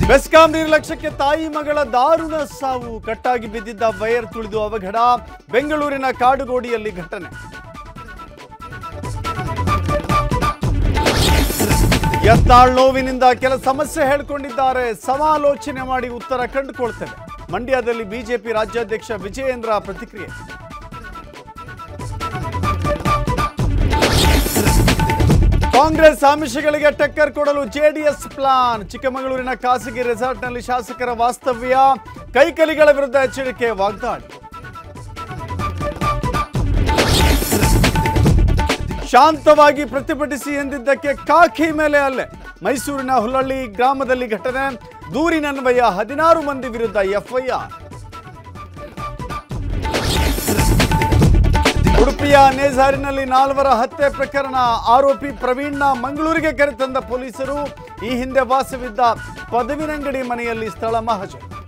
ಬೆಸ್ಕಾಂ ನಿರ್ಲಕ್ಷ್ಯಕ್ಕೆ ತಾಯಿ ಮಗಳ ದಾರುಣ ಸಾವು ಕಟ್ಟಾಗಿ ಬಿದ್ದಿದ್ದ ವೈರ್ ತುಳಿದು ಅವಘಡ ಬೆಂಗಳೂರಿನ ಕಾಡುಗೋಡಿಯಲ್ಲಿ ಘಟನೆ ಯತ್ನಾಳ್ ನೋವಿನಿಂದ ಕೆಲ ಸಮಸ್ಯೆ ಹೇಳ್ಕೊಂಡಿದ್ದಾರೆ ಸಮಾಲೋಚನೆ ಮಾಡಿ ಉತ್ತರ ಕಂಡುಕೊಳ್ತೇವೆ ಮಂಡ್ಯದಲ್ಲಿ ಬಿಜೆಪಿ ರಾಜ್ಯಾಧ್ಯಕ್ಷ ವಿಜಯೇಂದ್ರ ಪ್ರತಿಕ್ರಿಯೆ ಕಾಂಗ್ರೆಸ್ ಆಮಿಷಗಳಿಗೆ ಟಕ್ಕರ್ ಕೊಡಲು ಜೆಡಿಎಸ್ ಪ್ಲಾನ್ ಚಿಕ್ಕಮಗಳೂರಿನ ಖಾಸಗಿ ರೆಸಾರ್ಟ್ನಲ್ಲಿ ಶಾಸಕರ ವಾಸ್ತವ್ಯ ಕೈಕಲಿಗಳ ವಿರುದ್ಧ ಎಚ್ಚರಿಕೆ ವಾಗ್ದಾಳಿ ಶಾಂತವಾಗಿ ಪ್ರತಿಭಟಿಸಿ ಎಂದಿದ್ದಕ್ಕೆ ಕಾಕಿ ಮೇಲೆ ಅಲ್ಲೇ ಮೈಸೂರಿನ ಹುಲ್ಲಳ್ಳಿ ಗ್ರಾಮದಲ್ಲಿ ಘಟನೆ ದೂರಿನನ್ವಯ ಹದಿನಾರು ಮಂದಿ ವಿರುದ್ಧ ಎಫ್ಐಆರ್ ಉಡುಪಿಯ ನೇಜಾರಿನಲ್ಲಿ ನಾಲ್ವರ ಹತ್ಯೆ ಪ್ರಕರಣ ಆರೋಪಿ ಪ್ರವೀಣ್ನ ಮಂಗಳೂರಿಗೆ ಕರೆತಂದ ಪೊಲೀಸರು ಈ ಹಿಂದೆ ವಾಸವಿದ್ದ ಪದವಿನಂಗಡಿ ಮನೆಯಲ್ಲಿ ಸ್ಥಳ ಮಹಜ